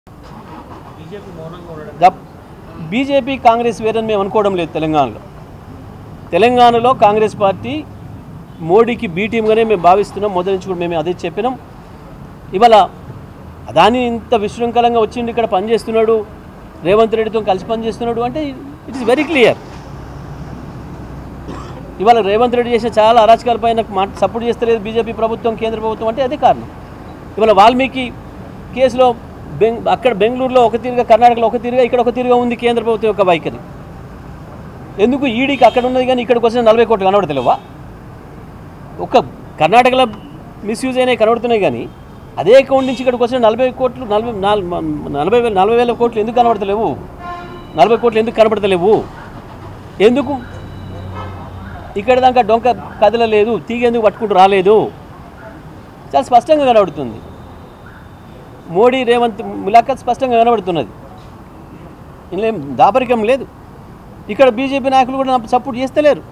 BJP మౌనంగా ఉండడం the BJP Congress వేరని మేము అనుకోవడం లేదు తెలంగాణలో తెలంగాణలో కాంగ్రెస్ పార్టీ మోడీకి బీ టీమ్గానే మేము భావిస్తున్నాం మొదటి నుంచి కూడా మేము అదే చెప్పినాం ఇవాళ అదాని ఇంత విశృంఖలంగా వచ్చిండి ఇక్కడ పనిచేస్తున్నాడు రేవంత్ రెడ్డితో కలిసి పనిచేస్తున్నాడు అంటే ఇట్ ఇస్ వెరీ క్లియర్ ఇవాళ రేవంత్ రెడ్డి చేసిన చాలా అరాచకాల పైన మాట సపోర్ట్ చేస్తలేదు బీజేపీ ప్రభుత్వం కేంద్ర ప్రభుత్వం అంటే అదే కారణం ఇవాళ వాల్మీకి కేసులో బెంగ్ అక్కడ బెంగళూరులో ఒక తీరుగా కర్ణాటకలో ఒక తీరుగా ఇక్కడ ఒక తీరుగా ఉంది కేంద్ర ప్రభుత్వం యొక్క వైఖరి ఎందుకు ఈడీకి అక్కడ ఉన్నది కానీ ఇక్కడికి వచ్చిన నలభై కోట్లు కనబడతలేవా ఒక కర్ణాటకలో మిస్యూజ్ అయినాయి కనబడుతున్నాయి కానీ అదే అకౌంట్ నుంచి ఇక్కడికి వచ్చిన నలభై కోట్లు నలభై నాల్- నలభై వేల నలభై వేల కోట్లు ఎందుకు కనబడతలేవు నలభై కోట్లు ఎందుకు కనబడతలేవు ఎందుకు ఇక్కడ దాకా డొంక కదలలేదు తీగ ఎందుకు పట్టుకుంటూ రాలేదు చాలా స్పష్టంగా కనబడుతుంది మోడీ రేవంత్ ములాఖత్ స్పష్టంగా కనబడుతున్నది ఇందులో ఏం దాపరికం లేదు ఇక్కడ బీజేపీ నాయకులు కూడా నాకు సపోర్ట్ చేస్తలేరు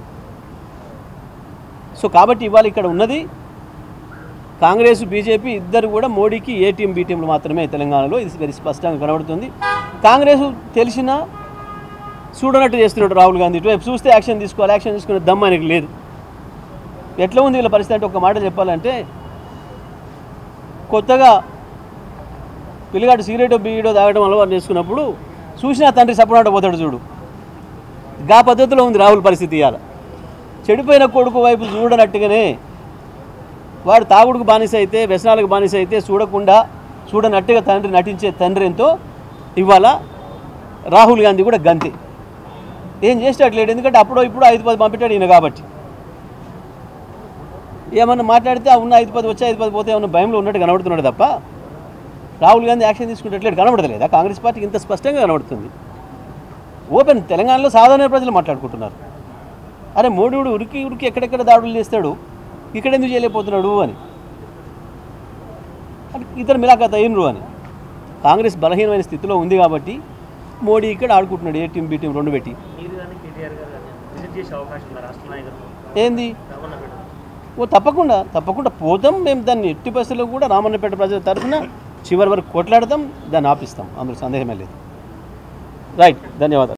సో కాబట్టి ఇవాళ ఇక్కడ ఉన్నది కాంగ్రెస్ బీజేపీ ఇద్దరు కూడా మోడీకి ఏ టీం బీ టీంలు మాత్రమే తెలంగాణలో ఇది వెరీ స్పష్టంగా కనబడుతుంది కాంగ్రెస్ తెలిసినా చూడనట్టు చేస్తున్నాడు రాహుల్ గాంధీ ఇటువైపు చూస్తే యాక్షన్ తీసుకోవాలి యాక్షన్ తీసుకునే దమ్ ఆయనకి లేదు ఎట్లా ఉంది వీళ్ళ పరిస్థితి అంటే ఒక మాట చెప్పాలంటే కొత్తగా పిల్లగాడు సిగరెట్ బీడో తాగడం అలవాటు చేసుకున్నప్పుడు చూసినా తండ్రి సపనాట పోతాడు చూడు గా పద్ధతిలో ఉంది రాహుల్ పరిస్థితి ఇవాళ చెడిపోయిన కొడుకు వైపు చూడనట్టుగానే వాడు తాగుడుకు బానిస అయితే వ్యసనాలకు బానిస అయితే చూడకుండా చూడనట్టుగా తండ్రి నటించే తండ్రి ఎంతో ఇవాళ రాహుల్ గాంధీ కూడా గంతే ఏం చేసేటట్లేడు ఎందుకంటే అప్పుడో ఇప్పుడు ఐదు పది పంపించాడు ఈయన కాబట్టి ఏమన్నా మాట్లాడితే ఆ ఉన్న ఐదు పది వచ్చి ఐదు పది పోతే ఏమన్నా భయంలో ఉన్నట్టు కనబడుతున్నాడు తప్ప రాహుల్ గాంధీ యాక్షన్ తీసుకునేట్లేదు కనబడతలేదా కాంగ్రెస్ పార్టీకి ఇంత స్పష్టంగా కనబడుతుంది ఓపెన్ తెలంగాణలో సాధారణ ప్రజలు మాట్లాడుకుంటున్నారు అరే మోడీవుడు ఉరికి ఉరికి ఎక్కడెక్కడ దాడులు చేస్తాడు ఇక్కడ ఎందుకు చేయలేకపోతున్నాడు అని అంటే ఇతరు మిలాఖత్ అయినరు అని కాంగ్రెస్ బలహీనమైన స్థితిలో ఉంది కాబట్టి మోడీ ఇక్కడ ఆడుకుంటున్నాడు ఏ టీం బి టీం రెండు పెట్టి మీరు కానీ కేటీఆర్ గారు కానీ విజిట్ చేసే అవకాశం ఉందా రాష్ట్ర నాయకత్వం ఏంది రామన్నపేట ఓ తప్పకుండా తప్పకుండా పోతాం మేము దాన్ని ఎట్టి పరిస్థితుల్లో కూడా రామన్నపేట ప్రజల తరఫున చివరి వరకు కొట్లాడతాం దాన్ని ఆపిస్తాం అందులో సందేహమే లేదు రైట్ ధన్యవాదాలు